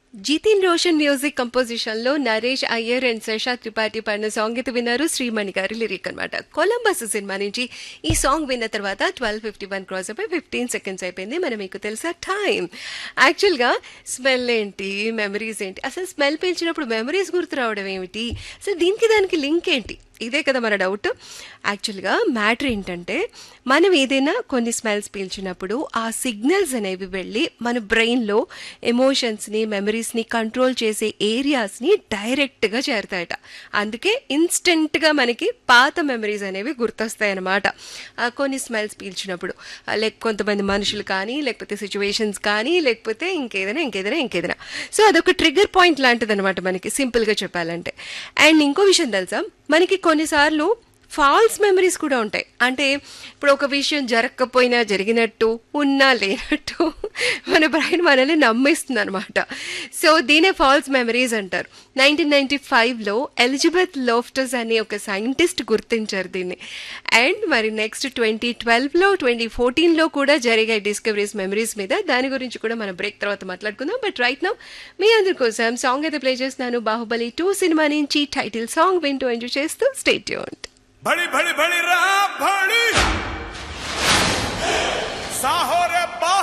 Jithin Roshan music composition లో Naresh Iyer and Sesha Tripathi పాడిన song అయితే విన్నారు శ్రీమణి గారి లిరిక్ అనమాట కొలంబస్ సినిమా నుంచి ఈ సాంగ్ విన్న తర్వాత ట్వెల్వ్ ఫిఫ్టీ వన్ క్రాస్ అయిపోయి ఫిఫ్టీన్ సెకండ్స్ అయిపోయింది మనం మీకు తెలుసా టైం యాక్చువల్గా స్మెల్ ఏంటి మెమరీస్ ఏంటి అసలు స్మెల్ పీల్చినప్పుడు మెమరీస్ గుర్తు రావడం ఏమిటి అసలు దీనికి దానికి లింక్ ఏంటి ఇదే కదా మన డౌట్ యాక్చువల్గా మ్యాటర్ ఏంటంటే మనం ఏదైనా కొన్ని స్మెల్స్ పీల్చినప్పుడు ఆ సిగ్నల్స్ అనేవి వెళ్ళి మన బ్రెయిన్లో ఎమోషన్స్ని మెమరీస్ని కంట్రోల్ చేసే ఏరియాస్ని డైరెక్ట్గా చేరుతాయట అందుకే ఇన్స్టెంట్గా మనకి పాత మెమరీస్ అనేవి గుర్తొస్తాయి అన్నమాట ఆ కొన్ని స్మెల్స్ పీల్చినప్పుడు ఆ లేక కొంతమంది మనుషులు కానీ లేకపోతే సిచ్యువేషన్స్ కానీ లేకపోతే ఇంకేదైనా ఇంకేదైనా ఇంకేదైనా సో అదొక ట్రిగ్గర్ పాయింట్ లాంటిది అనమాట మనకి సింపుల్గా చెప్పాలంటే అండ్ ఇంకో విషయం తెలుసా మనకి కొన్నిసార్లు ఫాల్స్ మెమరీస్ కూడా ఉంటాయి అంటే ఇప్పుడు ఒక విషయం జరగకపోయినా జరిగినట్టు ఉన్నా లేనట్టు మన బ్రెయిన్ మనల్ని నమ్మిస్తుంది అనమాట సో దీనే ఫాల్స్ మెమరీస్ అంటారు నైన్టీన్ నైన్టీ ఫైవ్లో ఎలిజబెత్ లోఫ్టస్ అనే ఒక సైంటిస్ట్ గుర్తించారు దీన్ని అండ్ మరి నెక్స్ట్ ట్వంటీ ట్వెల్వ్లో ట్వంటీ ఫోర్టీన్లో కూడా జరిగే డిస్కవరీస్ మెమరీస్ మీద దాని గురించి కూడా మనం బ్రేక్ తర్వాత మాట్లాడుకుందాం బట్ రైట్ నౌ మీ అందరి కోసం సాంగ్ అయితే ప్లే చేస్తున్నాను బాహుబలి టూ సినిమా నుంచి టైటిల్ సాంగ్ వింటూ ఎంజాయ్ చేస్తూ స్టేట్ యూన్ बड़ी बड़ी बड़ी राम बड़ी साहो रे बा